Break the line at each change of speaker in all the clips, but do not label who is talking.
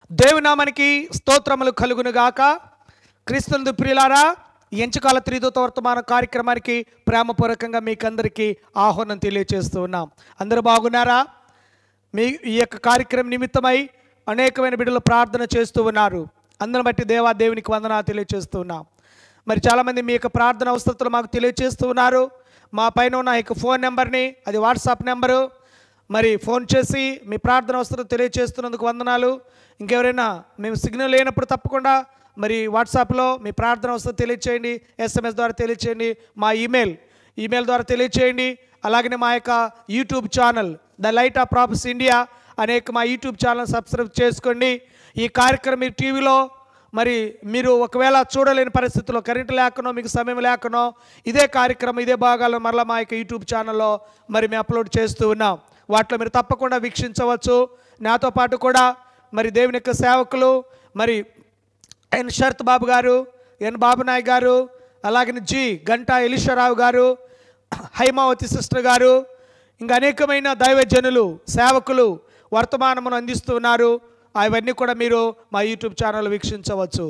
దేవునామానికి స్తోత్రములు కలుగునుగాక క్రీస్తునందు ప్రియులారా ఈ ఎంచకాల త్రిదూత వర్తమాన కార్యక్రమానికి ప్రేమపూర్వకంగా మీకందరికీ ఆహ్వానం తెలియజేస్తూ ఉన్నాం అందరూ బాగున్నారా మీ ఈ యొక్క కార్యక్రమం నిమిత్తమై అనేకమైన బిడ్డలు ప్రార్థన చేస్తూ ఉన్నారు అందరిని బట్టి దేవా దేవునికి వందనా తెలియజేస్తూ ఉన్నాం మరి చాలామంది మీ యొక్క ప్రార్థన అవసరతలు మాకు తెలియజేస్తూ ఉన్నారు మా పైన ఉన్న ఈ యొక్క ఫోన్ నెంబర్ని అది వాట్సాప్ నెంబరు మరి ఫోన్ చేసి మీ ప్రార్థన అవసరం తెలియజేస్తున్నందుకు వందనాలు ఇంకెవరైనా మేము సిగ్నల్ లేనప్పుడు తప్పకుండా మరి వాట్సాప్లో మీ ప్రార్థన అవసరం తెలియచేయండి ఎస్ఎంఎస్ ద్వారా తెలియచేయండి మా ఈమెయిల్ ఈమెయిల్ ద్వారా తెలియచేయండి అలాగనే మా యొక్క YouTube channel the light of prophets India అనేక మా యూట్యూబ్ ఛానల్ సబ్స్క్రైబ్ చేసుకోండి ఈ కార్యక్రమం మీరు టీవీలో మరి మీరు ఒకవేళ చూడలేని పరిస్థితుల్లో కరెంట్ లేకనో మీకు సమయం లేకనో ఇదే కార్యక్రమం ఇదే భాగాలు మరలా మా యొక్క యూట్యూబ్ ఛానల్లో మరి మేము అప్లోడ్ చేస్తూ ఉన్నాం వాటిలో మీరు తప్పకుండా వీక్షించవచ్చు నాతో పాటు కూడా మరి దేవుని యొక్క సేవకులు మరి ఎన్ శరత్ బాబు గారు ఎన్ బాబునాయ్ గారు అలాగే జి గంటా ఎలిషరావు గారు హైమావతి సిస్టర్ గారు ఇంకా అనేకమైన దైవజనులు సేవకులు వర్తమానమును అందిస్తున్నారు అవన్నీ కూడా మీరు మా యూట్యూబ్ ఛానల్ వీక్షించవచ్చు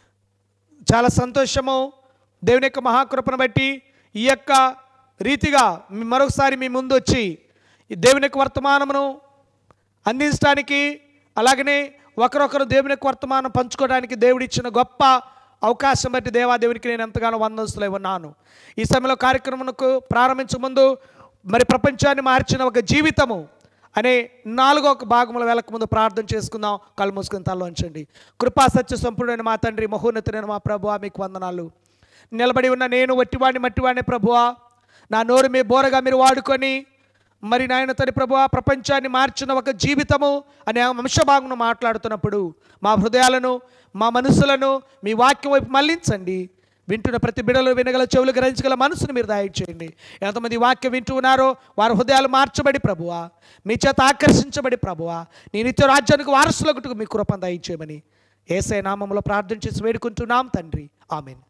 చాలా సంతోషము దేవుని యొక్క మహాకృపను బట్టి ఈ యొక్క రీతిగా మీ- మరొకసారి మీ ముందు వచ్చి ఈ దేవుని యొక్క వర్తమానమును అందించడానికి అలాగనే ఒకరొకరు దేవుని యొక్క వర్తమానం పంచుకోవడానికి దేవుడిచ్చిన గొప్ప అవకాశం బట్టి దేవాదేవునికి నేను ఎంతగానో వందస్తులై ఉన్నాను ఈ సమయంలో కార్యక్రమంకు ప్రారంభించే ముందు మరి ప్రపంచాన్ని మార్చిన ఒక జీవితము అనే నాలుగో ఒక భాగముల వేలకు ముందు ప్రార్థన చేసుకుందాం కళ్ళు మూసుకుని తల ఉంచండి కృపా సత్య సంపూర్ణమైన మా తండ్రి మహోన్నతుడైన మా ప్రభువా మీకు వందనాలు నిలబడి ఉన్న నేను వట్టివాడిని మట్టివాడిని ప్రభువా నా నోరు మీ బోరగా మీరు వాడుకొని మరి నాయన తని ప్రభు ప్రపంచాన్ని మార్చిన ఒక జీవితము అనే అంశభాగం మాట్లాడుతున్నప్పుడు మా హృదయాలను మా మనసులను మీ వాక్యం వైపు మళ్లించండి వింటున్న ప్రతి బిడలు వినగల చెవులు గ్రహించగల మనసును మీరు దయచేయండి ఎంతమంది వాక్యం వింటూ ఉన్నారో వారి హృదయాలు మార్చబడి ప్రభువా మీ చేత ఆకర్షించబడి ప్రభువా నీ నిత్య రాజ్యానికి వారసులకు మీ కృపను దయచేయమని ఏసై నామంలో ప్రార్థన చేసి వేడుకుంటున్నాం తండ్రి ఆమెన్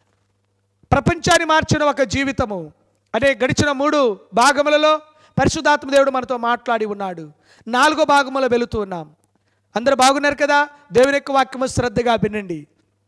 ప్రపంచాన్ని మార్చిన ఒక జీవితము అనే గడిచిన మూడు భాగములలో పరిశుద్ధాత్మ దేవుడు మనతో మాట్లాడి ఉన్నాడు నాలుగో భాగములో వెళుతూ ఉన్నాం అందరూ బాగున్నారు కదా దేవుని యొక్క వాక్యము శ్రద్ధగా వినండి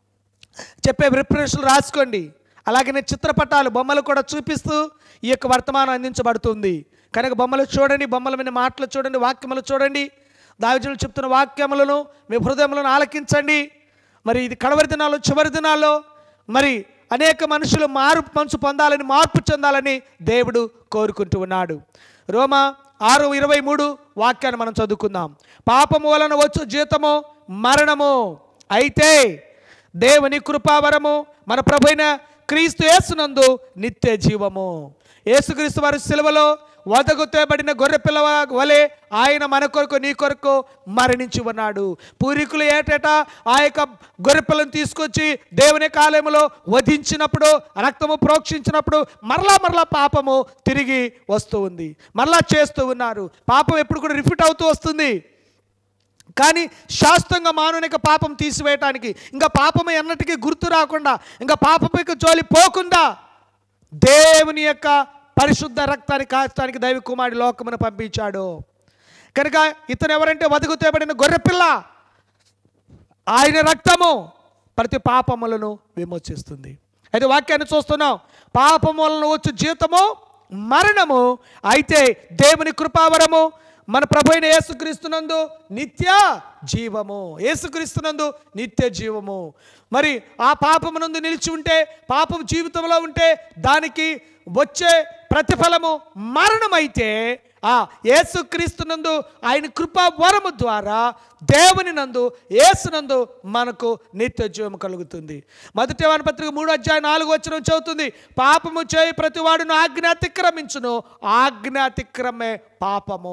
చెప్పే రిఫరెన్స్లు రాసుకోండి అలాగనే చిత్రపటాలు బొమ్మలు కూడా చూపిస్తూ ఈ యొక్క వర్తమానం అందించబడుతుంది కనుక బొమ్మలు చూడండి బొమ్మల మీద మాటలు చూడండి వాక్యములు చూడండి దావిజనులు చెప్తున్న వాక్యములను మీ హృదయములను ఆలకించండి మరి ఇది కడవరి దినాల్లో చివరి దినాల్లో మరి అనేక మనుషులు మారు మనసు పొందాలని మార్పు చెందాలని దేవుడు కోరుకుంటూ ఉన్నాడు రోమా ఆరు ఇరవై మూడు వాక్యాన్ని మనం చదువుకుందాం పాపము వలన వచ్చు జీతము మరణము అయితే దేవుని కృపావరము మన ప్రభైన క్రీస్తు యేసునందు నిత్య జీవము యేసుక్రీస్తు వారి సిలువలో వదగుతేబడిన గొర్రె పిల్లవ వలె ఆయన మన కొరకు నీ కొరకు మరణించి ఉన్నాడు పూర్వీకులు ఏటేటా ఆ యొక్క గొర్రె పిల్లను తీసుకొచ్చి దేవుని కాలములో వధించినప్పుడు రక్తము ప్రోక్షించినప్పుడు మరలా మరలా పాపము తిరిగి వస్తూ ఉంది మరలా చేస్తూ ఉన్నారు పాపం ఎప్పుడు కూడా రిఫిట్ అవుతూ వస్తుంది కానీ శాస్త్రంగా మానవుని యొక్క పాపం తీసివేయటానికి ఇంకా పాపం ఎన్నటికీ గుర్తు రాకుండా ఇంకా పాపం యొక్క జోలి పోకుండా దేవుని యొక్క పరిశుద్ధ రక్తాన్ని కాచడానికి దైవ కుమారుడి లోకమును పంపించాడు కనుక ఇతను ఎవరంటే వదుగుతేబడిన గొర్రెపిల్ల ఆయన రక్తము ప్రతి పాపములను విమోచిస్తుంది అయితే వాక్యాన్ని చూస్తున్నాం పాపము వలన వచ్చు జీతము మరణము అయితే దేవుని కృపావరము మన ప్రభు అయిన యేసుక్రీస్తునందు నిత్య జీవము యేసుక్రీస్తునందు నిత్య జీవము మరి ఆ పాపమునందు నిలిచి ఉంటే పాపం జీవితంలో ఉంటే దానికి వచ్చే ప్రతిఫలము మరణమైతే ఆ యేసుక్రీస్తునందు ఆయన కృపా వరము ద్వారా దేవుని నందు యేసునందు మనకు నిత్య జీవం కలుగుతుంది మొదటి వాని పత్రిక మూడు అధ్యాయం నాలుగు వచ్చిన చదువుతుంది పాపము చేయి ప్రతివాడును ఆజ్ఞ అతిక్రమించును ఆజ్ఞ అతిక్రమే పాపము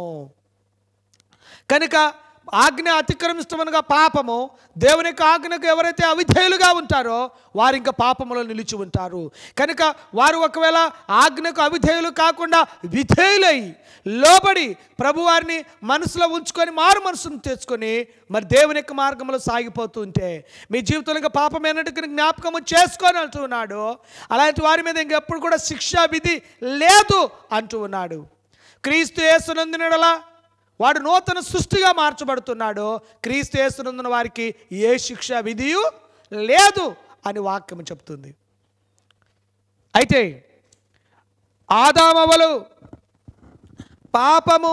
కనుక ఆజ్ఞ అతిక్రమిస్తామనగా పాపము దేవుని యొక్క ఆజ్ఞకు ఎవరైతే అవిధేయులుగా ఉంటారో వారు ఇంకా పాపములో నిలిచి ఉంటారు కనుక వారు ఒకవేళ ఆజ్ఞకు అవిధేయులు కాకుండా విధేయులై లోబడి ప్రభువారిని మనసులో ఉంచుకొని మారు మనసును తెచ్చుకొని మరి దేవుని యొక్క మార్గంలో సాగిపోతూ ఉంటే మీ జీవితంలో ఇంకా పాపం ఎన్నటికీ జ్ఞాపకము చేసుకొని అంటూ ఉన్నాడు అలాంటి వారి మీద ఇంకెప్పుడు కూడా శిక్షా విధి లేదు అంటూ ఉన్నాడు క్రీస్తు యేసునందునడలా వాడు నూతన సృష్టిగా మార్చబడుతున్నాడో క్రీస్తు యేసునందున వారికి ఏ శిక్ష విధియు లేదు అని వాక్యం చెప్తుంది అయితే ఆదామవలు పాపము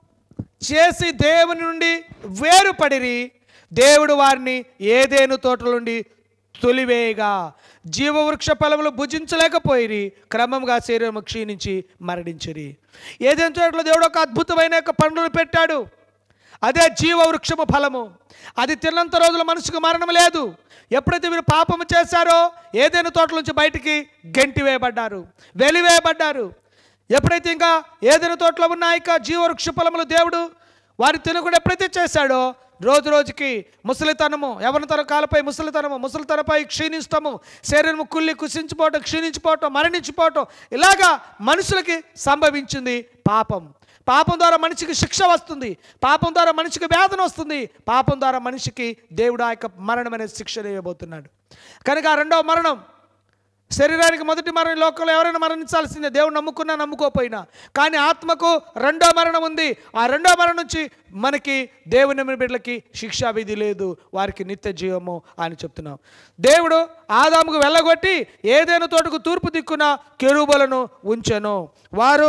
చేసి దేవుని నుండి వేరుపడిరి దేవుడు వారిని ఏదేను తోటల నుండి తొలివేయగా జీవవృక్ష ఫలములు భుజించలేకపోయిరి క్రమంగా శరీరం క్షీణించి మరణించిరి ఏదేను తోటలో దేవుడు ఒక అద్భుతమైన యొక్క పండును పెట్టాడు అదే జీవవృక్షము ఫలము అది తిన్నంత రోజుల మనిషికి మరణం లేదు ఎప్పుడైతే వీరు పాపము చేశారో ఏదైనా తోటల నుంచి బయటికి గెంటి వేయబడ్డారు వెలివేయబడ్డారు ఎప్పుడైతే ఇంకా ఏదైనా తోటలో ఉన్న ఇక జీవవృక్ష ఫలములు దేవుడు వారి తినకుండా ఎప్పుడైతే చేశాడో రోజు రోజుకి ముసలితనము యవనతన కాలపై ముసలితనము ముసలితనపై క్షీణిస్తాము శరీరము కుళ్ళి కుసించిపోవటం క్షీణించిపోవటం మరణించిపోవటం ఇలాగా మనుషులకి సంభవించింది పాపం పాపం ద్వారా మనిషికి శిక్ష వస్తుంది పాపం ద్వారా మనిషికి వేదన వస్తుంది పాపం ద్వారా మనిషికి దేవుడు ఆ యొక్క మరణం అనే శిక్ష వేయబోతున్నాడు కనుక ఆ రెండవ మరణం శరీరానికి మొదటి మరణం ఈ లోకంలో ఎవరైనా మరణించాల్సిందే దేవుడు నమ్ముకున్నా నమ్ముకోపోయినా కానీ ఆత్మకు రెండో మరణం ఉంది ఆ రెండో మరణం నుంచి మనకి దేవుని బిడ్డలకి శిక్షా విధి లేదు వారికి నిత్య జీవము అని చెప్తున్నాం దేవుడు ఆదాముకు వెళ్ళగొట్టి ఏదైనా తోటకు తూర్పు దిక్కున కెరూబలను ఉంచెను వారు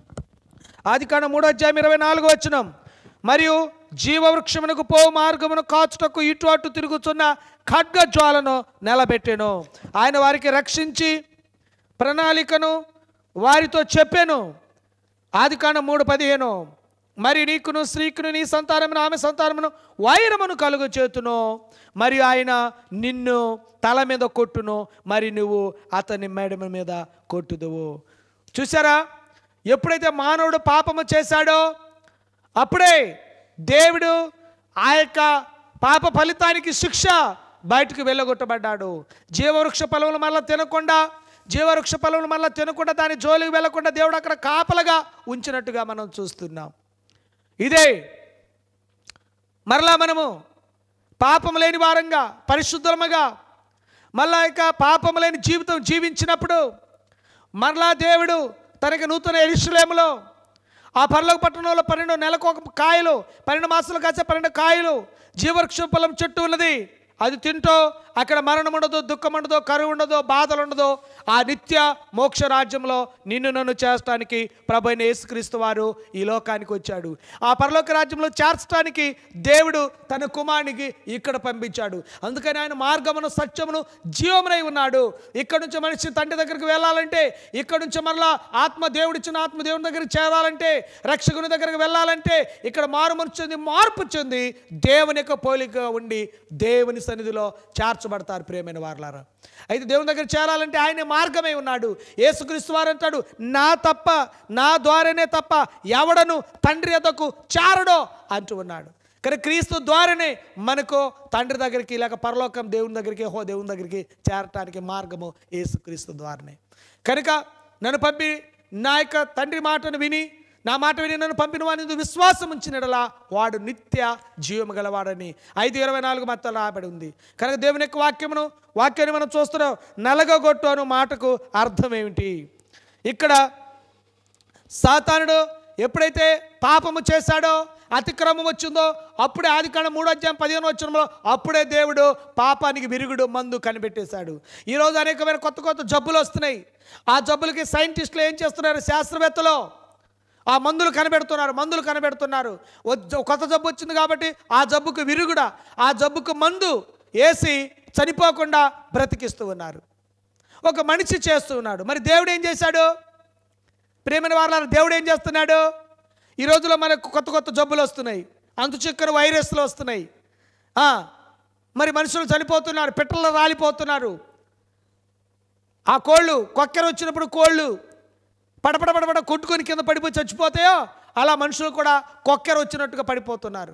ఆది కాండ మూడో అధ్యాయం ఇరవై నాలుగు వచ్చినం మరియు జీవవృక్షమునకు పో మార్గమును కాచుటకు ఇటు అటు తిరుగుతున్న ఖడ్గ జ్వాలను నిలబెట్టెను ఆయన వారికి రక్షించి ప్రణాళికను వారితో చెప్పాను ఆది కాండ మూడు పదిహేను మరి నీకును స్త్రీకును నీ సంతానమును ఆమె సంతానమును వైరమును కలుగు చేతును మరియు ఆయన నిన్ను తల మీద కొట్టును మరి నువ్వు అతని మెడమ మీద కొట్టుదువు చూసారా ఎప్పుడైతే మానవుడు పాపము చేశాడో అప్పుడే దేవుడు ఆ యొక్క పాప ఫలితానికి శిక్ష బయటకు వెళ్ళగొట్టబడ్డాడు జీవవృక్ష ఫలములు మళ్ళీ తినకుండా జీవవృక్ష ఫలములు మళ్ళీ తినకుండా దాని జోలికి వెళ్ళకుండా దేవుడు అక్కడ కాపలగా ఉంచినట్టుగా మనం చూస్తున్నాం ఇదే మరలా మనము పాపం లేని వారంగా పరిశుద్ధముగా మళ్ళా ఇక పాపం లేని జీవితం జీవించినప్పుడు మరలా దేవుడు తనకి నూతన ఎరుషులేములో ఆ పరలోక పట్టణంలో పన్నెండు నెలకు ఒక కాయలు పన్నెండు మాసాలు కాసే పన్నెండు కాయలు జీవవృక్ష ఫలం చెట్టు ఉన్నది అది తింటూ అక్కడ మరణం ఉండదు దుఃఖం ఉండదు కరువు ఉండదు బాధలు ఉండదు ఆ నిత్య మోక్ష రాజ్యంలో నిన్ను నన్ను చేర్చడానికి ప్రభు అయిన యేసుక్రీస్తు వారు ఈ లోకానికి వచ్చాడు ఆ పరలోక రాజ్యంలో చేర్చడానికి దేవుడు తన కుమారునికి ఇక్కడ పంపించాడు అందుకని ఆయన మార్గమును సత్యమును జీవమునై ఉన్నాడు ఇక్కడ నుంచి మనిషి తండ్రి దగ్గరికి వెళ్ళాలంటే ఇక్కడ నుంచి మరలా ఆత్మ దేవుడిచ్చిన ఆత్మ దేవుని దగ్గరికి చేరాలంటే రక్షకుని దగ్గరికి వెళ్ళాలంటే ఇక్కడ మారు మనసు చెంది మార్పు చెంది దేవుని యొక్క పోలిక ఉండి దేవుని సన్నిధిలో చేర్చబడతారు ప్రేమైన వారలారా అయితే దేవుని దగ్గర చేరాలంటే ఆయన మార్గమే ఉన్నాడు యేసుక్రీస్తు వారు అంటాడు నా తప్ప నా ద్వారానే తప్ప ఎవడను తండ్రి యొద్దకు చారడో అంటూ ఉన్నాడు కానీ క్రీస్తు ద్వారానే మనకు తండ్రి దగ్గరికి లేక పరలోకం దేవుని దగ్గరికి హో దేవుని దగ్గరికి చేరటానికి మార్గము యేసుక్రీస్తు ద్వారానే కనుక నన్ను పంపి నా యొక్క తండ్రి మాటను విని నా మాట విని నన్ను పంపిన వాని విశ్వాసం ఉంచినడలా వాడు నిత్య జీవము గలవాడని ఐదు ఇరవై నాలుగు మొత్తం రాబడి ఉంది కనుక దేవుని యొక్క వాక్యమును వాక్యాన్ని మనం చూస్తున్నాం నలగగొట్టు అను మాటకు అర్థం ఏమిటి ఇక్కడ సాతానుడు ఎప్పుడైతే పాపము చేశాడో అతిక్రమం వచ్చిందో అప్పుడే ఆది కాండం మూడో అధ్యాయం పదిహేను వచ్చినంలో అప్పుడే దేవుడు పాపానికి విరుగుడు మందు కనిపెట్టేశాడు ఈరోజు అనేకమైన కొత్త కొత్త జబ్బులు వస్తున్నాయి ఆ జబ్బులకి సైంటిస్టులు ఏం చేస్తున్నారు శాస్త్రవేత్తలు ఆ మందులు కనిపెడుతున్నారు మందులు కనిపెడుతున్నారు వద్ద- కొత్త జబ్బు వచ్చింది కాబట్టి ఆ జబ్బుకు విరుగుడ ఆ జబ్బుకు మందు వేసి చనిపోకుండా బ్రతికిస్తూ ఉన్నారు ఒక మనిషి చేస్తూ ఉన్నాడు మరి దేవుడు ఏం చేశాడు ప్రేమైన వాళ్ళ దేవుడు ఏం చేస్తున్నాడు ఈ రోజులో మనకు కొత్త కొత్త జబ్బులు వస్తున్నాయి అంతు చిక్కని వైరస్లు వస్తున్నాయి ఆ, మరి మనుషులు చనిపోతున్నారు పిట్టలు రాలిపోతున్నారు ఆ కోళ్ళు కొక్కెర వచ్చినప్పుడు కోళ్ళు పడపడ పడపడ కొట్టుకొని కింద పడిపోయి చచ్చిపోతాయో అలా మనుషులు కూడా కొక్కెర వచ్చినట్టుగా పడిపోతున్నారు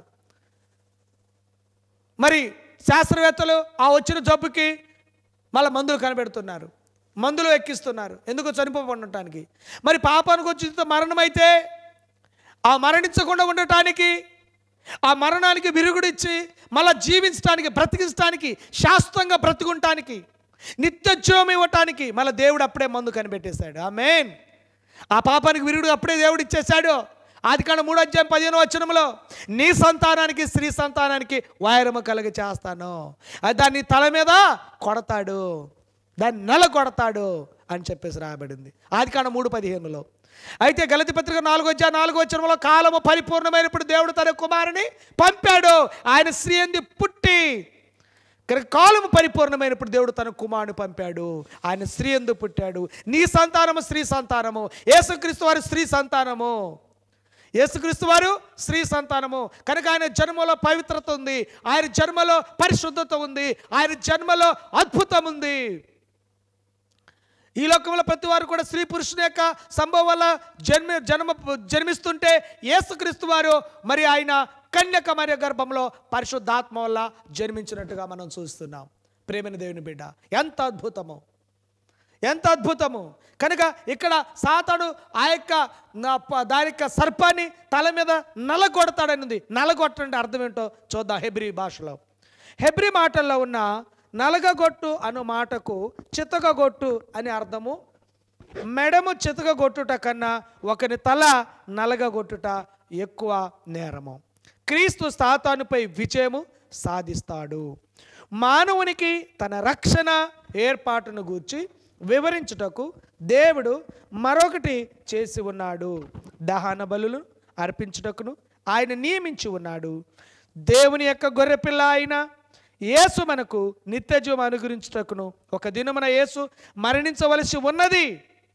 మరి శాస్త్రవేత్తలు ఆ వచ్చిన జబ్బుకి మళ్ళీ మందులు కనిపెడుతున్నారు మందులు ఎక్కిస్తున్నారు ఎందుకు చనిపోకుండా మరి పాపానికి వచ్చి మరణం అయితే ఆ మరణించకుండా ఉండటానికి ఆ మరణానికి విరుగుడిచ్చి మళ్ళా జీవించడానికి బ్రతికించడానికి శాశ్వతంగా బ్రతుకుంటానికి నిత్యజీవం ఇవ్వటానికి మళ్ళీ దేవుడు అప్పుడే మందు కనిపెట్టేశాడు ఆ మెయిన్ ఆ పాపానికి విరుగుడు అప్పుడే దేవుడు ఇచ్చేశాడు ఆది కాండ మూడు అధ్యాయం పదిహేను వచనంలో నీ సంతానానికి స్త్రీ సంతానానికి వైరము కలిగి చేస్తాను అది దాన్ని తల మీద కొడతాడు దాన్ని నెల కొడతాడు అని చెప్పేసి రాయబడింది ఆది కాండ మూడు పదిహేనులో అయితే గలతి పత్రిక నాలుగు వచ్చా నాలుగు వచ్చినంలో కాలము పరిపూర్ణమైనప్పుడు దేవుడు తన కుమారుని పంపాడు ఆయన స్త్రీ అంది పుట్టి కనుక కాలము పరిపూర్ణమైనప్పుడు దేవుడు తన కుమారుని పంపాడు ఆయన స్త్రీ ఎందు పుట్టాడు నీ సంతానము స్త్రీ సంతానము యేసుక్రీస్తు వారి స్త్రీ సంతానము యేసుక్రీస్తు వారు స్త్రీ సంతానము కనుక ఆయన జన్మలో పవిత్రత ఉంది ఆయన జన్మలో పరిశుద్ధత ఉంది ఆయన జన్మలో అద్భుతం ఉంది ఈ లోకంలో ప్రతి వారు కూడా స్త్రీ పురుషుని యొక్క సంభవం వల్ల జన్మ జన్మ జన్మిస్తుంటే యేసుక్రీస్తు వారు మరి ఆయన కన్యక మరియు గర్భంలో పరిశుద్ధాత్మ వల్ల జన్మించినట్టుగా మనం చూస్తున్నాం ప్రేమైన దేవుని బిడ్డ ఎంత అద్భుతము ఎంత అద్భుతము కనుక ఇక్కడ సాతాడు ఆ యొక్క నా- ప- దాని యొక్క సర్పాన్ని తల మీద నలగొడతాడనుంది నలగొట్టండి అర్థం ఏంటో చూద్దాం హెబ్రి భాషలో హెబ్రి మాటల్లో ఉన్న నలగగొట్టు అను మాటకు చితకగొట్టు అని అర్థము మెడము చితకగొట్టుట కన్నా ఒకని తల నలగగొట్టుట ఎక్కువ నేరము క్రీస్తు సాతానుపై విజయము సాధిస్తాడు మానవునికి తన రక్షణ ఏర్పాటును గూర్చి వివరించుటకు దేవుడు మరొకటి చేసి ఉన్నాడు దహన బలులు అర్పించుటకును ఆయన నియమించి ఉన్నాడు దేవుని యొక్క గొర్రెపిల్ల అయిన యేసు మనకు నిత్యజీవం అనుగ్రహించుటకును ఒక దినమున యేసు మరణించవలసి ఉన్నది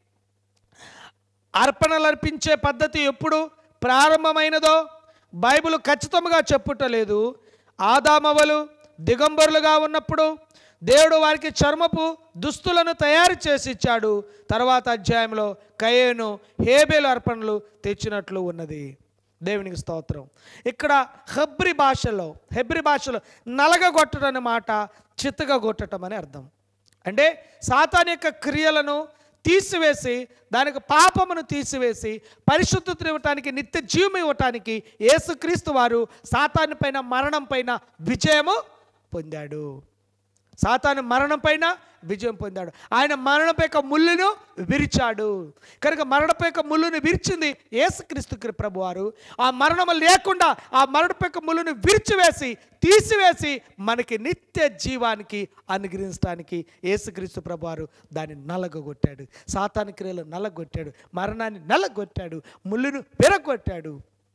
అర్పణలు అర్పించే పద్ధతి ఎప్పుడు ప్రారంభమైనదో బైబిల్ ఖచ్చితంగా చెప్పుటలేదు ఆదామవలు దిగంబరులుగా ఉన్నప్పుడు దేవుడు వారికి చర్మపు దుస్తులను తయారు చేసి ఇచ్చాడు తర్వాత అధ్యాయంలో కయేను హేబేలు అర్పణలు తెచ్చినట్లు ఉన్నది దేవునికి స్తోత్రం ఇక్కడ హెబ్రి భాషలో హెబ్రి భాషలో నలగగొట్టడం అనే మాట చిత్తగా కొట్టడం అని అర్థం అంటే సాతాన్ యొక్క క్రియలను తీసివేసి దానికి పాపమును తీసివేసి పరిశుద్ధత ఇవ్వటానికి నిత్య జీవం ఇవ్వటానికి యేసుక్రీస్తు వారు సాతాను పైన మరణం పైన విజయము పొందాడు సాతాను మరణం పైన విజయం పొందాడు ఆయన మరణపై యొక్క ముళ్ళును విరిచాడు కనుక మరణపై యొక్క ముళ్ళును విరిచింది యేసుక్రీస్తు ప్రభు వారు ఆ మరణము లేకుండా ఆ మరణపై యొక్క ముళ్ళును విరిచివేసి తీసివేసి మనకి నిత్య జీవానికి అనుగ్రహించడానికి యేసుక్రీస్తు ప్రభు వారు దాన్ని నలగొట్టాడు సాతాను క్రియలు నలగొట్టాడు మరణాన్ని నలగొట్టాడు ముళ్ళును విరగొట్టాడు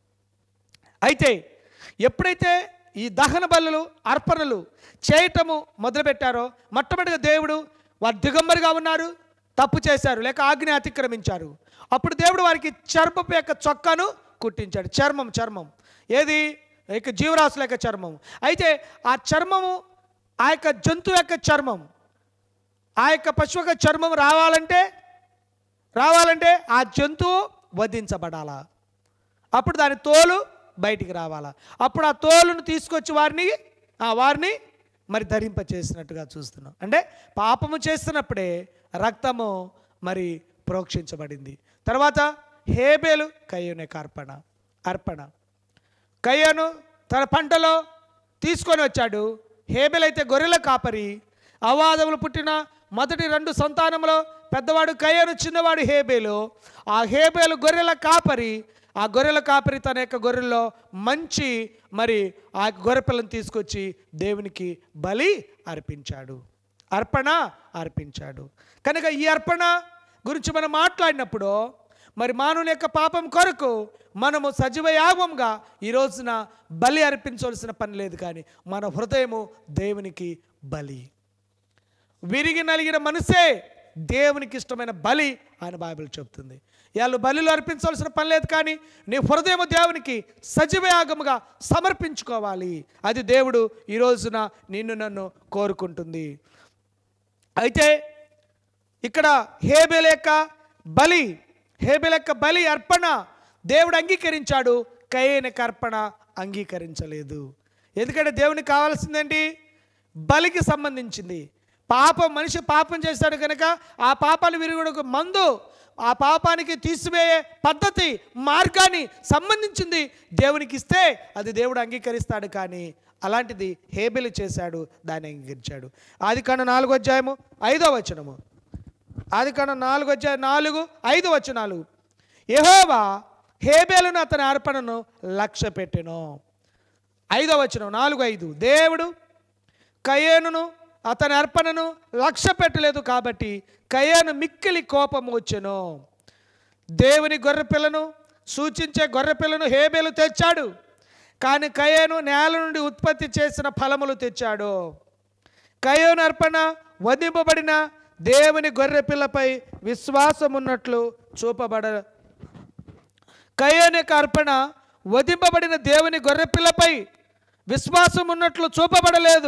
అయితే ఎప్పుడైతే ఈ దహన బలులు అర్పణలు చేయటము మొదలుపెట్టారో మొట్టమొదటిగా దేవుడు వారు దిగంబరిగా ఉన్నారు తప్పు చేశారు లేక ఆజ్ఞ అతిక్రమించారు అప్పుడు దేవుడు వారికి చర్మపు యొక్క చొక్కాను కుట్టించాడు చర్మం చర్మం ఏది ఇక జీవరాశుల యొక్క చర్మం అయితే ఆ చర్మము ఆ యొక్క జంతువు యొక్క చర్మం ఆ యొక్క పశువు యొక్క చర్మం రావాలంటే రావాలంటే ఆ జంతువు వధించబడాలా అప్పుడు దాని తోలు బయటికి రావాలా అప్పుడు ఆ తోలును తీసుకొచ్చి వారిని ఆ వారిని మరి ధరింప చేసినట్టుగా చూస్తున్నాం అంటే పాపము చేస్తున్నప్పుడే రక్తము మరి ప్రోక్షించబడింది తర్వాత హేబేలు కయ్యూనే అర్పణ అర్పణ కయ్యను తన పంటలో తీసుకొని వచ్చాడు హేబెల్ అయితే గొర్రెల కాపరి అవాదములు పుట్టిన మొదటి రెండు సంతానంలో పెద్దవాడు కయ్యను చిన్నవాడు హేబేలు ఆ హేబేలు గొర్రెల కాపరి ఆ గొర్రెల కాపరి తన యొక్క గొర్రెల్లో మంచి మరి ఆ గొర్రె పిల్లని తీసుకొచ్చి దేవునికి బలి అర్పించాడు అర్పణ అర్పించాడు కనుక ఈ అర్పణ గురించి మనం మాట్లాడినప్పుడు మరి మానవుని యొక్క పాపం కొరకు మనము సజీవ యాగంగా ఈ రోజున బలి అర్పించవలసిన పని లేదు కానీ మన హృదయము దేవునికి బలి విరిగి నలిగిన మనసే దేవునికి ఇష్టమైన బలి అని బైబిల్ చెప్తుంది వాళ్ళు బలిలో అర్పించవలసిన పని లేదు కానీ నీ హృదయం దేవునికి సజీవయాగముగా సమర్పించుకోవాలి అది దేవుడు ఈ రోజున నిన్ను నన్ను కోరుకుంటుంది అయితే ఇక్కడ హేబెల్ యొక్క బలి హేబెల్ యొక్క బలి అర్పణ దేవుడు అంగీకరించాడు కయ్యన అర్పణ అంగీకరించలేదు ఎందుకంటే దేవునికి కావాల్సిందేంటి బలికి సంబంధించింది పాపం మనిషి పాపం చేస్తాడు కనుక ఆ పాపాలు విరుగుడుకు మందు ఆ పాపానికి తీసివేయే పద్ధతి మార్గాన్ని సంబంధించింది దేవునికి ఇస్తే అది దేవుడు అంగీకరిస్తాడు కానీ అలాంటిది హేబెలు చేశాడు దాన్ని అంగీకరించాడు ఆది కాండ నాలుగో అధ్యాయము ఐదో వచనము ఆది కాండ నాలుగు అధ్యాయం నాలుగు ఐదు వచనాలు యెహోవా హేబేలును అతని అర్పణను లక్ష్య పెట్టెను ఐదో వచనం నాలుగు ఐదు దేవుడు కయేనును అతని అర్పణను లక్ష్య పెట్టలేదు కాబట్టి కయేను మిక్కిలి కోపం వచ్చెను దేవుని గొర్రెపిల్లను సూచించే గొర్రెపిల్లను హేబేలు తెచ్చాడు కానీ కయేను నేల నుండి ఉత్పత్తి చేసిన ఫలములు తెచ్చాడు కయోను అర్పణ వధింపబడిన దేవుని గొర్రెపిల్లపై విశ్వాసం ఉన్నట్లు చూపబడ కయోని యొక్క అర్పణ వధింపబడిన దేవుని గొర్రెపిల్లపై విశ్వాసం ఉన్నట్లు చూపబడలేదు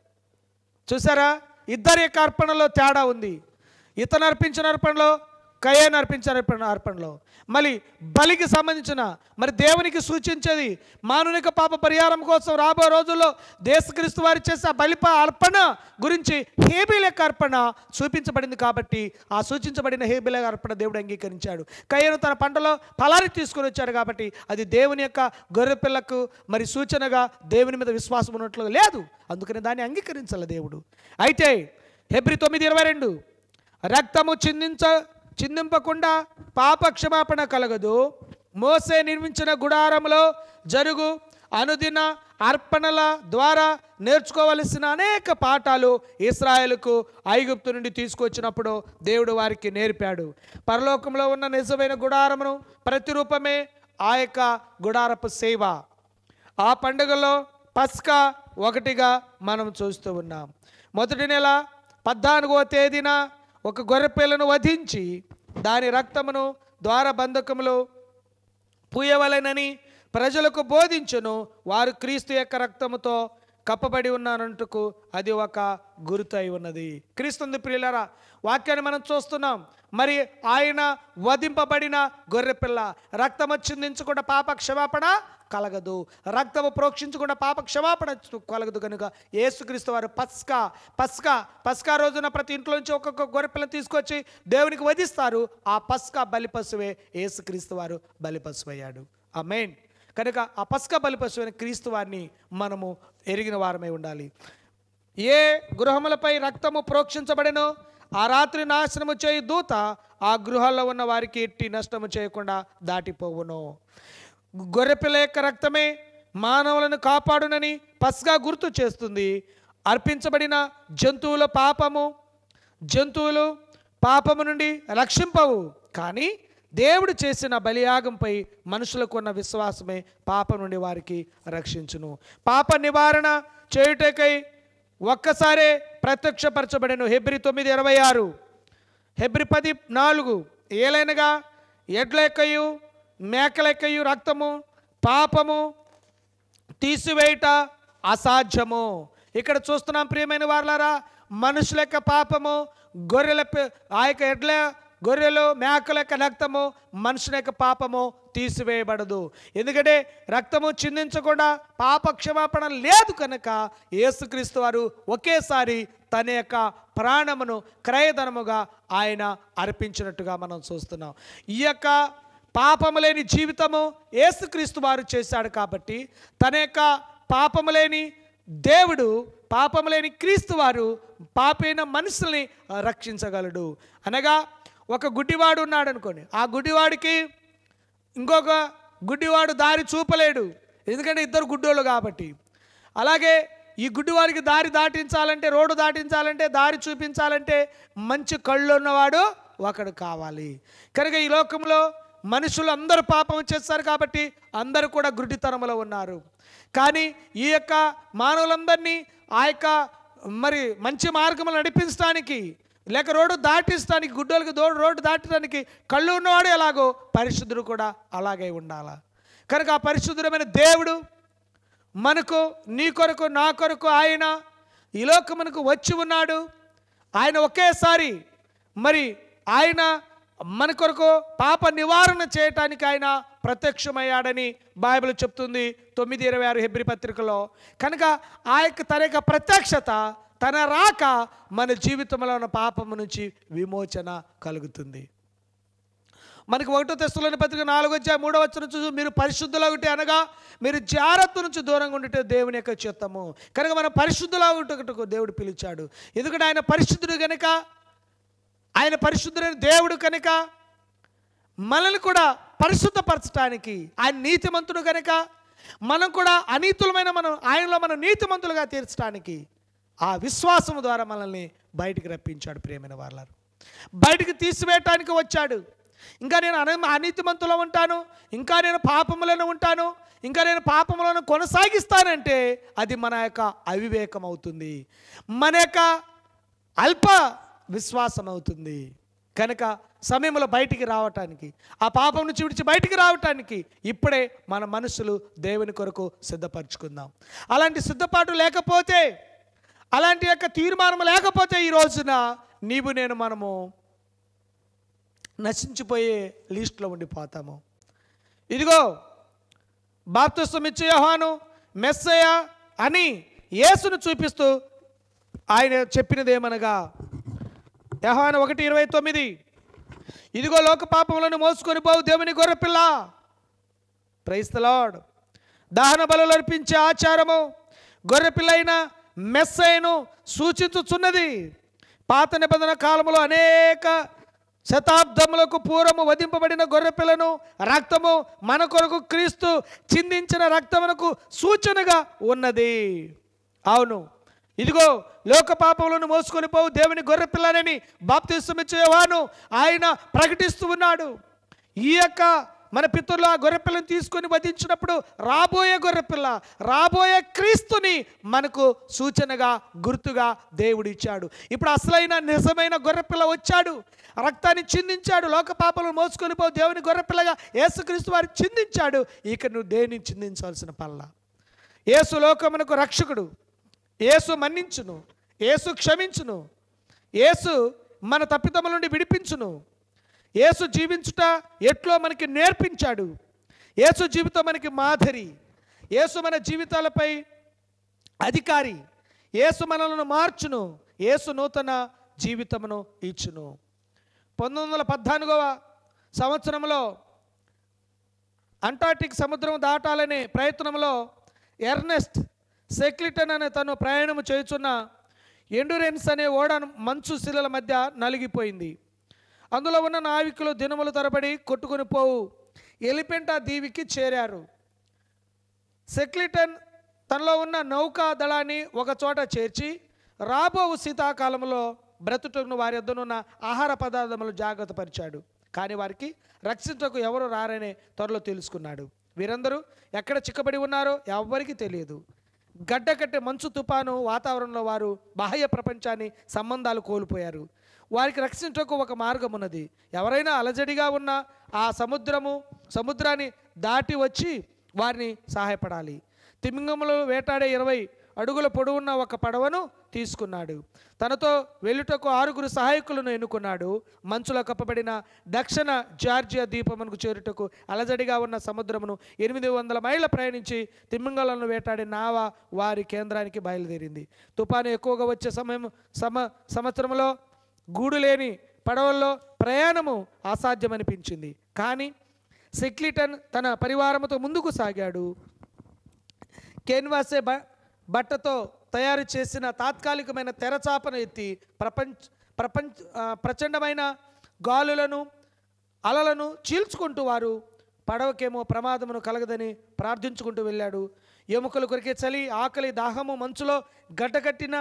చూసారా ఇద్దరి యొక్క అర్పణలో తేడా ఉంది ఇతను అర్పించిన అర్పణలో కయ్యను అర్పించిన అర్పణ అర్పణలో మళ్ళీ బలికి సంబంధించిన మరి దేవునికి సూచించేది మానవునిక పాప పరిహారం కోసం రాబో రోజుల్లో దేశక్రీస్తు వారు చేసే ఆ బలిప అర్పణ గురించి హేబిల్ యొక్క అర్పణ చూపించబడింది కాబట్టి ఆ సూచించబడిన హేబిల్ యొక్క అర్పణ దేవుడు అంగీకరించాడు కయ్యను తన పంటలో ఫలాన్ని తీసుకొని వచ్చాడు కాబట్టి అది దేవుని యొక్క గొర్రె పిల్లకు మరి సూచనగా దేవుని మీద విశ్వాసం ఉన్నట్లు లేదు అందుకని దాన్ని అంగీకరించాలి దేవుడు అయితే హెబ్రి తొమ్మిది ఇరవై రెండు రక్తము చిందించ చిందింపకుండా పాప క్షమాపణ కలగదు మోసే నిర్మించిన గుడారంలో జరుగు అనుదిన అర్పణల ద్వారా నేర్చుకోవలసిన అనేక పాఠాలు ఇస్రాయేలుకు ఐగుప్తు నుండి తీసుకొచ్చినప్పుడు దేవుడు వారికి నేర్పాడు పరలోకంలో ఉన్న నిజమైన గుడారమును ప్రతిరూపమే ఆ యొక్క గుడారపు సేవ ఆ పండుగలో పస్కా ఒకటిగా మనం చూస్తూ ఉన్నాం మొదటి నెల పద్నాలుగవ తేదీన ఒక గొర్రెపిల్లను వధించి దాని రక్తమును ద్వారబంధకములో పూయవలెనని ప్రజలకు బోధించును వారు క్రీస్తు యొక్క రక్తముతో కప్పబడి ఉన్నానంటుకు అది ఒక గుర్తు అయి ఉన్నది క్రీస్తుంది ప్రియులరా వాక్యాన్ని మనం చూస్తున్నాం మరి ఆయన వధింపబడిన గొర్రెపిల్ల రక్తము చిందించకుండా పాప క్షమాపణ కలగదు రక్తము ప్రోక్షించకుండా పాప క్షమాపణ కలగదు కనుక యేసుక్రీస్తు వారు పస్కా పస్కా పస్కా రోజున ప్రతి ఇంట్లో నుంచి ఒక్కొక్క గొర్రెపిల్లని తీసుకొచ్చి దేవునికి వధిస్తారు ఆ పస్కా బలిపశువే యేసుక్రీస్తు వారు బలిపశువు అయ్యాడు ఆ మెయిన్ కనుక ఆ పస్కా బలిపశువైన క్రీస్తు వారిని మనము ఎరిగిన వారమై ఉండాలి ఏ గృహములపై రక్తము ప్రోక్షించబడినో ఆ రాత్రి నాశనము చేయి దూత ఆ గృహాల్లో ఉన్న వారికి ఎట్టి నష్టము చేయకుండా దాటిపోవును గొర్రెపిల్ల యొక్క రక్తమే మానవులను కాపాడునని పస్గా గుర్తు చేస్తుంది అర్పించబడిన జంతువుల పాపము జంతువులు పాపము నుండి రక్షింపవు కానీ దేవుడు చేసిన బలియాగంపై మనుషులకు ఉన్న విశ్వాసమే పాపం నుండి వారికి రక్షించును పాప నివారణ చేయుటకై ఒక్కసారే ప్రత్యక్షపరచబడిన హెబ్రి తొమ్మిది ఇరవై ఆరు హెబ్రి పది నాలుగు ఏలైనగా ఎడ్లెక్కయు మేకలెక్కయు రక్తము పాపము తీసివేయుట అసాధ్యము ఇక్కడ చూస్తున్నాం ప్రియమైన వారులారా మనుషుల యొక్క పాపము గొర్రెల పే- ఆ యొక్క ఎడ్ల గొర్రెలు మేకల యొక్క రక్తము మనుషుల యొక్క పాపము తీసివేయబడదు ఎందుకంటే రక్తము చిందించకుండా పాప క్షమాపణ లేదు కనుక యేసుక్రీస్తు వారు ఒకేసారి తన యొక్క ప్రాణమును క్రయధనముగా ఆయన అర్పించినట్టుగా మనం చూస్తున్నాం ఈ యొక్క పాపము లేని జీవితము యేసుక్రీస్తు వారు చేశాడు కాబట్టి తన యొక్క పాపము లేని దేవుడు పాపము లేని క్రీస్తు వారు పాపైన మనుషుల్ని రక్షించగలడు అనగా ఒక గుడ్డివాడు ఉన్నాడు అనుకోండి ఆ గుడ్డివాడికి ఇంకొక గుడ్డివాడు దారి చూపలేడు ఎందుకంటే ఇద్దరు గుడ్డోళ్ళు కాబట్టి అలాగే ఈ గుడ్డివాడికి దారి దాటించాలంటే రోడ్డు దాటించాలంటే దారి చూపించాలంటే మంచి కళ్ళు ఉన్నవాడు ఒకడు కావాలి కనుక ఈ లోకంలో మనుషులు అందరూ పాపం చేస్తారు కాబట్టి అందరూ కూడా గుడ్డితనములో ఉన్నారు కానీ ఈ యొక్క మానవులందరినీ ఆ యొక్క మరి మంచి మార్గములు నడిపించడానికి లేక రోడ్డు దాటిస్తానికి గుడ్డోళ్ళకి దో రోడ్డు దాటడానికి కళ్ళు ఉన్నవాడు ఎలాగో పరిశుద్ధుడు కూడా అలాగే ఉండాలా కనుక ఆ పరిశుద్ధుడమైన దేవుడు మనకు నీ కొరకు నా కొరకు ఆయన ఈ లోకమునకు వచ్చి ఉన్నాడు ఆయన ఒకేసారి మరి ఆయన మన కొరకు పాప నివారణ చేయటానికి ఆయన ప్రత్యక్షమయ్యాడని బైబిల్ చెప్తుంది తొమ్మిది ఇరవై ఆరు హెబ్రి పత్రికలో కనుక ఆ యొక్క తన యొక్క ప్రత్యక్షత తన రాక మన జీవితంలో ఉన్న పాపము నుంచి విమోచన కలుగుతుంది మనకి ఒకటో తెస్తులోని పత్రిక నాలుగు వచ్చా మూడో వచ్చిన చూసి మీరు పరిశుద్ధులగుటే అనగా మీరు జాగ్రత్త నుంచి దూరంగా ఉంటే దేవుని యొక్క చిత్తము కనుక మనం పరిశుద్ధులాగుటకు దేవుడు పిలిచాడు ఎందుకంటే ఆయన పరిశుద్ధుడు కనుక ఆయన పరిశుద్ధుడైన దేవుడు కనుక మనల్ని కూడా పరిశుద్ధపరచడానికి ఆయన నీతిమంతుడు గనుక మనం కూడా అనీతులమైన మనం ఆయనలో మనం నీతిమంతులుగా తీర్చడానికి ఆ విశ్వాసం ద్వారా మనల్ని బయటికి రప్పించాడు ప్రేమైన వాళ్ళారు బయటికి తీసివేయటానికి వచ్చాడు ఇంకా నేను అన అనీతిమంతులో ఉంటాను ఇంకా నేను పాపములను ఉంటాను ఇంకా నేను పాపములను కొనసాగిస్తానంటే అది మన యొక్క అవివేకం అవుతుంది మన యొక్క అల్ప విశ్వాసం అవుతుంది కనుక సమయంలో బయటికి రావటానికి ఆ పాపం నుంచి విడిచి బయటికి రావటానికి ఇప్పుడే మన మనసులు దేవుని కొరకు సిద్ధపరచుకుందాం అలాంటి సిద్ధపాటు లేకపోతే అలాంటి యొక్క తీర్మానం లేకపోతే ఈ రోజున నీవు నేను మనము నశించిపోయే లిస్టులో ఉండిపోతాము ఇదిగో బాప్తిస్తం ఇచ్చే యోహాను మెస్సయ అని యేసును చూపిస్తూ ఆయన చెప్పినదేమనగా యహాను ఒకటి ఇరవై తొమ్మిది ఇదిగో లోక పాపములను మోసుకొని పోవు దేవుని గొర్రెపిల్ల క్రైస్తలాడ్ దహన బలులు అర్పించే ఆచారము గొర్రెపిల్ల అయిన మెస్సైను సూచించుచున్నది పాత నిబంధన కాలంలో అనేక శతాబ్దములకు పూర్వము వధింపబడిన గొర్రెపిల్లను రక్తము మన కొరకు క్రీస్తు చిందించిన రక్తమునకు సూచనగా ఉన్నది అవును ఇదిగో లోక పాపములను మోసుకొని పోవు దేవుని గొర్రెపిల్లనని బాప్తిస్తమిచ్చేవాను ఆయన ప్రకటిస్తూ ఉన్నాడు ఈ యొక్క మన పితరులు ఆ గొర్రెపిల్లని తీసుకొని వధించినప్పుడు రాబోయే గొర్రెపిల్ల రాబోయే క్రీస్తుని మనకు సూచనగా గుర్తుగా దేవుడు ఇచ్చాడు ఇప్పుడు అసలైన నిజమైన గొర్రెపిల్ల వచ్చాడు రక్తాన్ని చిందించాడు లోక పాపలను మోసుకొని పో దేవుని గొర్రెపిల్లగా యేసుక్రీస్తు వారు చిందించాడు ఇక నువ్వు దేన్ని చిందించాల్సిన పల్ల యేసు లోకమునకు రక్షకుడు యేసు మన్నించును యేసు క్షమించును యేసు మన తప్పిదముల నుండి విడిపించును యేసు జీవించుట ఎట్లో మనకి నేర్పించాడు యేసు జీవితం మనకి మాదిరి యేసు మన జీవితాలపై అధికారి యేసు మనలను మార్చును యేసు నూతన జీవితమును ఇచ్చును పంతొమ్మిది వందల పద్నాలుగవ సంవత్సరంలో అంటార్టిక్ సముద్రం దాటాలనే ప్రయత్నంలో ఎర్నెస్ట్ సెక్లిటన్ అనే తను ప్రయాణం చేయుచున్న ఎండురెన్స్ అనే ఓడ మంచు శిలల మధ్య నలిగిపోయింది అందులో ఉన్న నావికులు దినములు తరబడి కొట్టుకుని పోవు ఎలిపెంటా దీవికి చేరారు సెక్లిటన్ తనలో ఉన్న నౌకా దళాన్ని ఒక చోట చేర్చి రాబో శీతాకాలంలో బ్రతుటను వారి వద్దనున్న ఆహార పదార్థములు జాగ్రత్త పరిచాడు కానీ వారికి రక్షించకు ఎవరు రారనే త్వరలో తెలుసుకున్నాడు వీరందరూ ఎక్కడ చిక్కబడి ఉన్నారో ఎవ్వరికీ తెలియదు గడ్డ కట్టే మంచు తుపాను వాతావరణంలో వారు బాహ్య ప్రపంచాన్ని సంబంధాలు కోల్పోయారు వారికి రక్షించకు ఒక మార్గం ఉన్నది ఎవరైనా అలజడిగా ఉన్న ఆ సముద్రము సముద్రాన్ని దాటి వచ్చి వారిని సహాయపడాలి తిమింగములు వేటాడే ఇరవై అడుగుల పొడవున్న ఒక పడవను తీసుకున్నాడు తనతో వెళ్ళుటకు ఆరుగురు సహాయకులను ఎన్నుకున్నాడు మంచులో కప్పబడిన దక్షిణ జార్జియా దీపమునకు చేరుటకు అలజడిగా ఉన్న సముద్రమును ఎనిమిది వందల మైళ్ళ ప్రయాణించి తిమ్మింగలను వేటాడే నావ వారి కేంద్రానికి బయలుదేరింది తుఫాను ఎక్కువగా వచ్చే సమయం సమ సంవత్సరంలో గూడు లేని పడవల్లో ప్రయాణము అసాధ్యమనిపించింది కానీ సెక్లిటన్ తన పరివారముతో ముందుకు సాగాడు కేన్వాసే బ బట్టతో తయారు చేసిన తాత్కాలికమైన తెరచాపను ఎత్తి ప్రపంచ ప్రపంచ ఆ, ప్రచండమైన గాలులను అలలను చీల్చుకుంటూ వారు పడవకేమో ప్రమాదమును కలగదని ప్రార్థించుకుంటూ వెళ్ళాడు ఎముకలు కొరికే చలి ఆకలి దాహము మంచులో గడ్డకట్టిన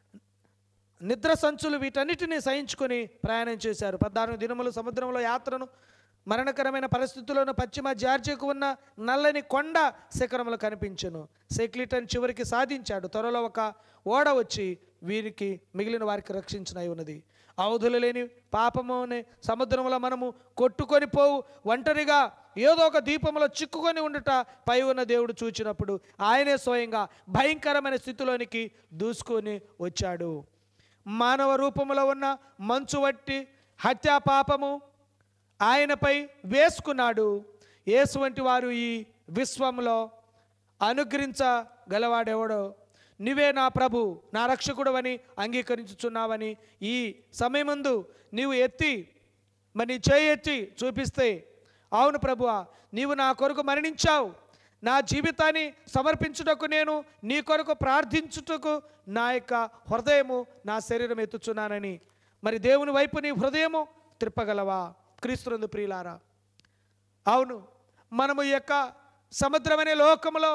నిద్ర సంచులు వీటన్నిటిని సహించుకొని ప్రయాణం చేశారు పద్నాలుగు దినములు సముద్రంలో యాత్రను మరణకరమైన పరిస్థితుల్లోనూ పశ్చిమ జార్జియాకు ఉన్న నల్లని కొండ శిఖరములు కనిపించను సెక్లిటన్ చివరికి సాధించాడు త్వరలో ఒక ఓడ వచ్చి వీరికి మిగిలిన వారికి రక్షించినై ఉన్నది అవధులు లేని పాపము అనే సముద్రంలో మనము కొట్టుకొని పోవు ఒంటరిగా ఏదో ఒక దీపంలో చిక్కుకొని ఉండుట పై ఉన్న దేవుడు చూచినప్పుడు ఆయనే స్వయంగా భయంకరమైన స్థితిలోనికి దూసుకొని వచ్చాడు మానవ రూపంలో ఉన్న మంచు వట్టి హత్యా పాపము ఆయనపై వేసుకున్నాడు యేసు వంటి వారు ఈ విశ్వంలో అనుగ్రహించగలవాడెవడో నీవే నా ప్రభు నా రక్షకుడు అని అంగీకరించుచున్నావని ఈ సమయమందు నీవు ఎత్తి మరి నీ చేయి ఎత్తి చూపిస్తే అవును ప్రభువా నీవు నా కొరకు మరణించావు నా జీవితాన్ని సమర్పించుటకు నేను నీ కొరకు ప్రార్థించుటకు నా యొక్క హృదయము నా శరీరం ఎత్తుచున్నానని మరి దేవుని వైపు నీ హృదయము త్రిప్పగలవా క్రీస్తునందు ప్రియులారా అవును మనము ఈ యొక్క సముద్రమనే లోకములో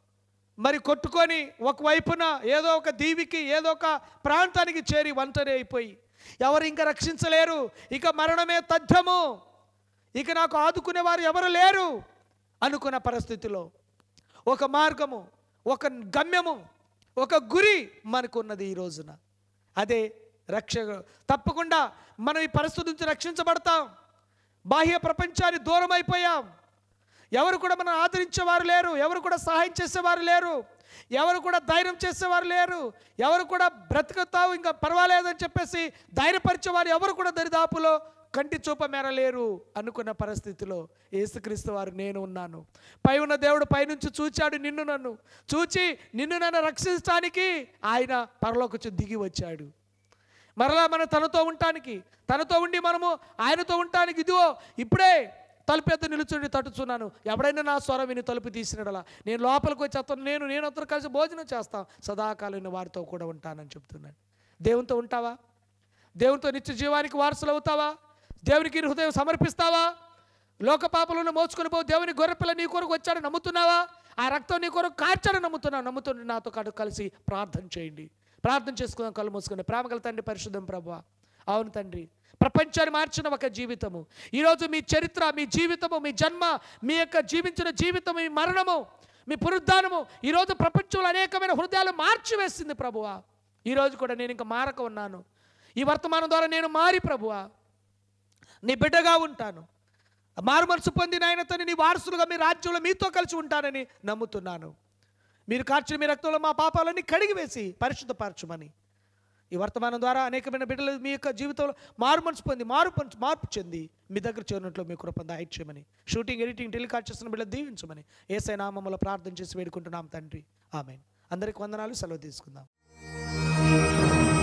మరి కొట్టుకొని ఒకవైపున ఏదో ఒక దీవికి ఏదో ఒక ప్రాంతానికి చేరి ఒంటరి అయిపోయి ఎవరు ఇంకా రక్షించలేరు ఇక మరణమే తథ్యము ఇక నాకు ఆదుకునేవారు ఎవరు లేరు అనుకున్న పరిస్థితిలో ఒక మార్గము ఒక గమ్యము ఒక గురి మనకున్నది ఈ రోజున అదే రక్ష తప్పకుండా మనం ఈ పరిస్థితి నుంచి రక్షించబడతాం బాహ్య ప్రపంచాన్ని దూరం అయిపోయాం ఎవరు కూడా మనం ఆదరించేవారు లేరు ఎవరు కూడా సహాయం చేసేవారు లేరు ఎవరు కూడా ధైర్యం చేసేవారు లేరు ఎవరు కూడా బ్రతుకుతావు ఇంకా పర్వాలేదని చెప్పేసి ధైర్యపరిచేవారు ఎవరు కూడా దరిదాపులో కంటి చూప మేర లేరు అనుకున్న పరిస్థితిలో యేసుక్రీస్తు వారు నేను ఉన్నాను పై ఉన్న దేవుడు పైనుంచి చూచాడు నిన్ను నన్ను చూచి నిన్ను నన్ను రక్షించడానికి ఆయన పరలోకొచ్చి దిగి వచ్చాడు మరలా మనం తనతో ఉండటానికి తనతో ఉండి మనము ఆయనతో ఉండటానికి ఇదిగో ఇప్పుడే తలుపు ఎద్దు నిలుచుండి తట్టుచున్నాను ఎవడైనా నా స్వరం విని తలుపు తీసినడలా నేను లోపలికి వచ్చి అతను నేను నేను అతను కలిసి భోజనం చేస్తాం సదాకాలం నేను వారితో కూడా ఉంటానని చెప్తున్నాను దేవునితో ఉంటావా దేవునితో నిత్య జీవానికి వారసులు అవుతావా దేవునికి నీ హృదయం సమర్పిస్తావా లోక పాపలను మోసుకొని పో దేవుని గొర్రెపిల్ల నీ కొరకు వచ్చాడు నమ్ముతున్నావా ఆ రక్తం నీ కొరకు కార్చాడు నమ్ముతున్నావు నమ్ముతుండి నాతో కాదు కలిసి ప్రార్థన చేయండి ప్రార్థన చేసుకుందాం కళ్ళు మూసుకుని ప్రేమ గల తండ్రి పరిశుద్ధం ప్రభు అవును తండ్రి ప్రపంచాన్ని మార్చిన ఒక జీవితము ఈరోజు మీ చరిత్ర మీ జీవితము మీ జన్మ మీ యొక్క జీవించిన జీవితం మీ మరణము మీ పునరుద్ధానము ఈరోజు ప్రపంచంలో అనేకమైన హృదయాలు మార్చివేసింది ప్రభువా ఈరోజు కూడా నేను ఇంకా మారక ఉన్నాను ఈ వర్తమానం ద్వారా నేను మారి ప్రభువా నీ బిడ్డగా ఉంటాను మారు మనసు పొందిన ఆయనతో నీ వారసులుగా మీ రాజ్యంలో మీతో కలిసి ఉంటానని నమ్ముతున్నాను మీరు కార్చిన మీ రక్తంలో మా పాపాలన్నీ కడిగివేసి పరిశుద్ధపరచమని ఈ వర్తమానం ద్వారా అనేకమైన బిడ్డలు మీ యొక్క జీవితంలో మారు మనసు పొంది మారు పంచు మార్పు చెంది మీ దగ్గర చేరినట్లు మీ కృప దయచేయమని షూటింగ్ ఎడిటింగ్ టెలికాస్ట్ చేస్తున్న బిడ్డలు దీవించమని ఏసై నామములో ప్రార్థన చేసి వేడుకుంటున్నాం తండ్రి ఆమె అందరికి వందనాలు సెలవు తీసుకుందాం